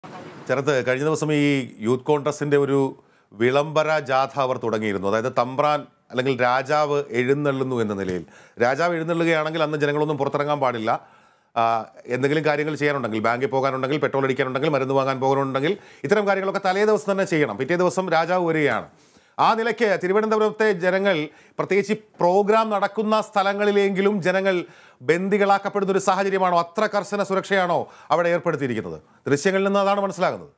ചെറുത്ത് കഴിഞ്ഞ ദിവസം ഈ യൂത്ത് കോൺഗ്രസിന്റെ ഒരു വിളംബര ജാഥ അവർ തുടങ്ങിയിരുന്നു അതായത് തമ്പ്രാൻ അല്ലെങ്കിൽ രാജാവ് എഴുന്നള്ളുന്നു എന്ന നിലയിൽ രാജാവ് എഴുന്നള്ളുകയാണെങ്കിൽ അന്ന് ജനങ്ങളൊന്നും പുറത്തിറങ്ങാൻ പാടില്ല ആ, എന്തെങ്കിലും കാര്യങ്ങൾ ചെയ്യാനുണ്ടെങ്കിൽ ബാങ്കിൽ പോകാനുണ്ടെങ്കിൽ പെട്രോൾ അടിക്കാനുണ്ടെങ്കിൽ മരുന്ന് വാങ്ങാൻ പോകാനുണ്ടെങ്കിൽ ഇത്തരം കാര്യങ്ങളൊക്കെ തലേ ദിവസം തന്നെ ചെയ്യണം പിറ്റേ ദിവസം രാജാവ് വരികയാണ് ആ നിലയ്ക്ക് തിരുവനന്തപുരത്തെ ജനങ്ങൾ പ്രത്യേകിച്ച് ഈ പ്രോഗ്രാം നടക്കുന്ന സ്ഥലങ്ങളിലെങ്കിലും ജനങ്ങൾ ബന്ദികളാക്കപ്പെടുന്ന ഒരു സാഹചര്യമാണോ അത്ര കർശന സുരക്ഷയാണോ അവിടെ ഏർപ്പെടുത്തിയിരിക്കുന്നത് ദൃശ്യങ്ങളിൽ നിന്ന് അതാണ് മനസ്സിലാകുന്നത്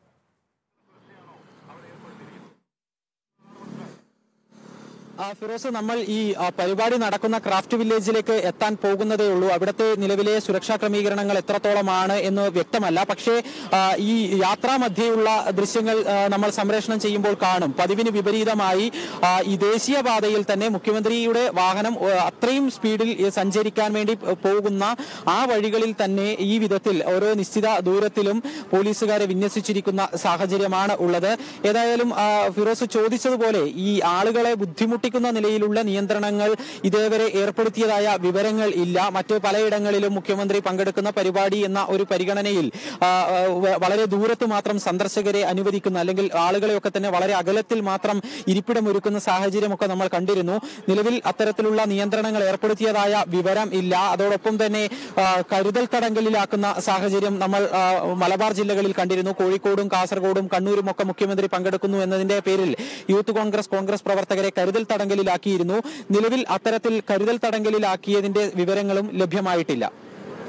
ആ, ഫിറോസ് നമ്മൾ ഈ ആ, പരിപാടി നടക്കുന്ന ക്രാഫ്റ്റ് വില്ലേജിലേക്ക് എത്താൻ പോകുന്നതേ ഉള്ളൂ അവിടുത്തെ നിലവിലെ സുരക്ഷാ ക്രമീകരണങ്ങൾ എത്രത്തോളമാണ് എന്ന് വ്യക്തമല്ല പക്ഷേ ആ, ഈ യാത്രാ മധ്യയുള്ള ദൃശ്യങ്ങൾ ആ, നമ്മൾ സംപ്രേഷണം ചെയ്യുമ്പോൾ കാണും പതിവിന് വിപരീതമായി ആ, ഈ ദേശീയപാതയിൽ തന്നെ മുഖ്യമന്ത്രിയുടെ വാഹനം ആ, അത്രയും സ്പീഡിൽ ഈ സഞ്ചരിക്കാൻ വേണ്ടി പോകുന്ന ആ വഴികളിൽ തന്നെ ഈ വിധത്തിൽ ഓരോ നിശ്ചിത ദൂരത്തിലും പോലീസുകാരെ വിന്യസിച്ചിരിക്കുന്ന സാഹചര്യമാണ് ഉള്ളത് ഏതായാലും ആ, ഫിറോസ് ചോദിച്ചതുപോലെ ഈ ആളുകളെ ബുദ്ധിമുട്ടിക്കുന്ന നിലയിലുള്ള നിയന്ത്രണങ്ങൾ ഇതേവരെ ഏർപ്പെടുത്തിയതായ വിവരങ്ങൾ ഇല്ല മറ്റ് പലയിടങ്ങളിലും മുഖ്യമന്ത്രി പങ്കെടുക്കുന്ന പരിപാടി എന്ന ഒരു പരിഗണനയിൽ ആ, ആ, വ- വളരെ ദൂരത്ത് മാത്രം സന്ദർശകരെ അനുവദിക്കുന്ന അല്ലെങ്കിൽ ആളുകളെയൊക്കെ തന്നെ വളരെ അകലത്തിൽ മാത്രം ഇരിപ്പിടമൊരുക്കുന്ന സാഹചര്യമൊക്കെ നമ്മൾ കണ്ടിരുന്നു നിലവിൽ അത്തരത്തിലുള്ള നിയന്ത്രണങ്ങൾ ഏർപ്പെടുത്തിയതായ വിവരം ഇല്ല അതോടൊപ്പം തന്നെ ആ, കരുതൽ തടങ്കലിലാക്കുന്ന സാഹചര്യം നമ്മൾ ആ, മലബാർ ജില്ലകളിൽ കണ്ടിരുന്നു കോഴിക്കോടും കാസർഗോഡും കണ്ണൂരും ഒക്കെ മുഖ്യമന്ത്രി പങ്കെടുക്കുന്നു എന്നതിന്റെ പേരിൽ യൂത്ത് കോൺഗ്രസ് കോൺഗ്രസ് പ്രവർത്തകരെ കരുതൽ തടങ്കലിലാക്കിയിരുന്നു നിലവിൽ അത്തരത്തിൽ കരുതൽ തടങ്കലിലാക്കിയതിന്റെ വിവരങ്ങളും ലഭ്യമായിട്ടില്ല